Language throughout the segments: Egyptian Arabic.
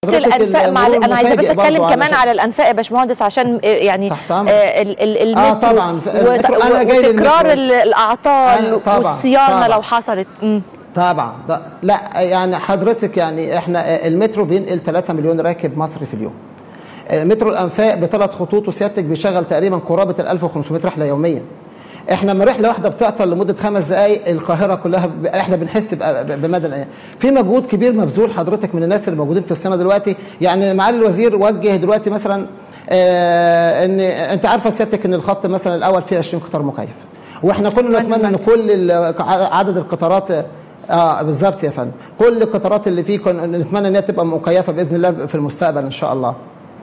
حضرتك الانفاق مع المرور انا عايزه بس المفاجئ اتكلم برضو كمان علشان- على الانفاق يا باشمهندس عشان آه، يعني تحت أمرك. آه، ال- ال- المترو آه طبعاً. وت- المترو أنا جاي وتكرار للمترو. ال- الاعطال أنا- طبعاً، والصيانه طبعاً. لو حصلت مم. طبعا ده- لا يعني حضرتك يعني احنا المترو بينقل 3 مليون راكب مصري في اليوم مترو الانفاق بثلاث خطوط وسيادتك بيشغل تقريبا قرابه ال 1500 رحله يوميا احنا من رحله واحده بتعطل لمده خمس دقائق القاهره كلها ب- احنا بنحس بأ- ب- بمدى الايام في مجهود كبير مبذول حضرتك من الناس اللي موجودين في السنه دلوقتي يعني معالي الوزير وجه دلوقتي مثلا آه ان انت عارفه سيادتك ان الخط مثلا الاول فيه 20 قطار مكيف واحنا كنا نتمنى ان كل ال- عدد القطارات اه بالظبط يا فندم كل القطارات اللي فيه كنا نتمنى ان هي تبقى مكيفه باذن الله في المستقبل ان شاء الله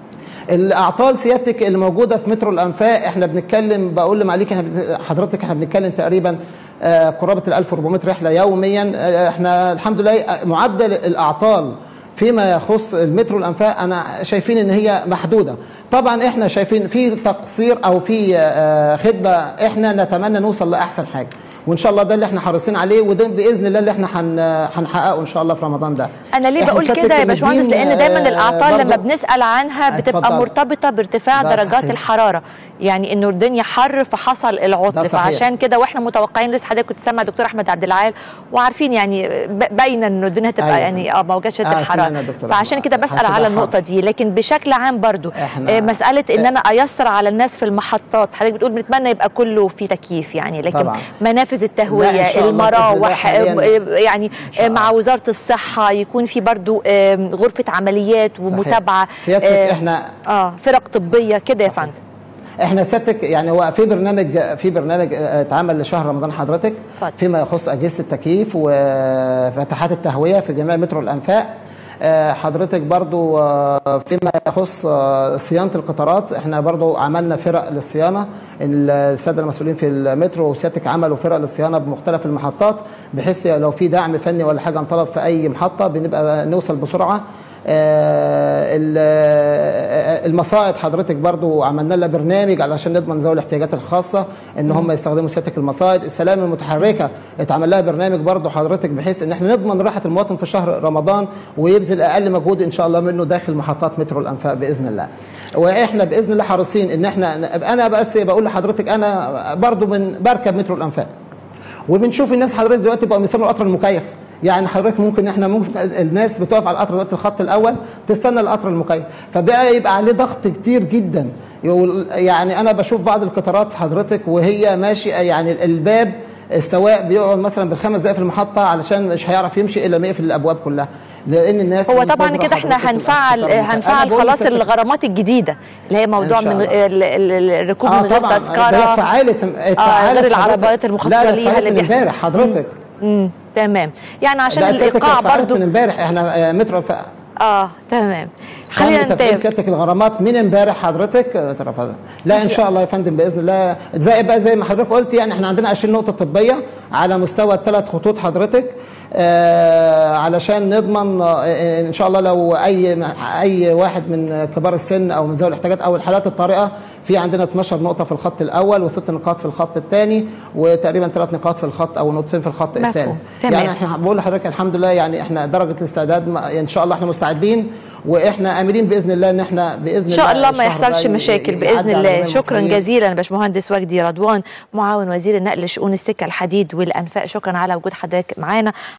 الاعطال سيادتك اللي موجوده في مترو الانفاق احنا بنتكلم بقول لمعاليك احنا بن- حضرتك احنا بنتكلم تقريبا آه، قرابه ال 1400 رحله يوميا آه، احنا الحمد لله آه، معدل الاعطال فيما يخص المترو الانفاق انا شايفين ان هي محدوده طبعا احنا شايفين في تقصير او في آه، خدمه احنا نتمنى نوصل لاحسن حاجه وان شاء الله ده اللي احنا حريصين عليه وده باذن الله اللي احنا هن- هنحققه ان شاء الله في رمضان ده انا ليه إحنا بقول سيادتك كده يا باشمهندس مدين، لان دايما آه، الاعطال لما برضو- بنسال عنها بتبقى اتفضل. مرتبطه بارتفاع ده درجات صحيح. الحراره يعني انه الدنيا حر فحصل ده العطل صحيح. فعشان كده واحنا متوقعين لسه حضرتك كنت سامع دكتور احمد عبد العال وعارفين يعني ب- باينه انه الدنيا هتبقى أيوة. يعني اه موجات شده آه، الحراره سمعنا دكتور فعشان أحمد. كده بسال هتبقى على حر. النقطه دي لكن بشكل عام برضو إحنا- آه، مساله ان انا ايسر على الناس في المحطات حضرتك بتقول بنتمنى يبقى كله في تكييف يعني لكن طبعاً. منافذ لا، إن التهويه شاء الله بإذن الله المراوح حالياً. آه، يعني شاء الله. مع وزاره الصحه يكون في برضو آم، غرفه عمليات ومتابعه سيادتك آه، احنا اه فرق طبيه كده يا فندم احنا سيادتك يعني هو في برنامج في برنامج اه، اتعمل لشهر رمضان حضرتك اتفضل. فيما يخص اجهزه التكييف وفتحات التهويه في جميع مترو الانفاق اه، حضرتك برضو اه، فيما يخص اه، صيانه القطارات احنا برضو عملنا فرق للصيانه الساده المسؤولين في المترو وسيادتك عملوا فرق للصيانه بمختلف المحطات بحيث لو في دعم فني ولا حاجه انطلب في اي محطه بنبقى نوصل بسرعه آه، ال- آه، المصائد حضرتك برضو عملنا لها برنامج علشان نضمن ذوي الاحتياجات الخاصه ان هم يستخدموا سيادتك المصائد السلام المتحركه اتعمل لها برنامج برضو حضرتك بحيث ان احنا نضمن راحه المواطن في شهر رمضان ويبذل اقل مجهود ان شاء الله منه داخل محطات مترو الانفاق باذن الله واحنا باذن الله حريصين ان احنا انا بس بقول لحضرتك انا برضو من بركب مترو الانفاق وبنشوف الناس حضرتك دلوقتي بقوا بيستنوا القطر المكيف يعني حضرتك ممكن احنا ممكن الناس بتقف على القطر دلوقتي الخط الاول تستنى القطر المكيف فبقى يبقى عليه ضغط كتير جدا يقول- يعني انا بشوف بعض القطارات حضرتك وهي ماشيه يعني الباب السواق بيقعد مثلا بالخمس دقائق في المحطه علشان مش هيعرف يمشي الا ما يقفل الابواب كلها لان الناس هو طبعا منتظرة كده احنا حضرتك هنفعل القطار المكيف. هنفعل أنا بقول خلاص لسيادتك- الغرامات الجديده اللي هي موضوع إن شاء من الله. ال- ال- الركوب اه من غير طبعا ده تذكره اتفعلت اتفعلت غير العربيات حضرتك. المخصصة لا، ده ليها اتفعلت اللي من بيحصل. امبارح حضرتك امم تمام يعني عشان ده سيادتك الايقاع اتفعلت برضو من امبارح احنا آه، مترو الف- اه تمام خلينا خلينا تفعيل نتابع سيادتك الغرامات من امبارح حضرتك آه، ترفضها لا ان شاء الله يا فندم باذن الله زي بقى زي ما حضرتك قلت يعني احنا عندنا 20 نقطه طبيه على مستوى الثلاث خطوط حضرتك آه علشان نضمن آه ان شاء الله لو اي اي واحد من كبار السن او من ذوي الاحتياجات او الحالات الطارئه في عندنا 12 نقطه في الخط الاول وست نقاط في الخط الثاني وتقريبا ثلاث نقاط في الخط او نقطتين في الخط مفهوم. الثالث تمام. يعني احنا بقول لحضرتك الحمد لله يعني احنا درجه الاستعداد ما- ان شاء الله احنا مستعدين واحنا املين باذن الله ان احنا باذن ان شاء الله ما الشهر يحصلش ده ي- مشاكل يعدي باذن على الله جميع شكرا المصريين. جزيلا باشمهندس وجدي رضوان معاون وزير النقل لشؤون السكه الحديد والانفاق شكرا على وجود حضرتك معانا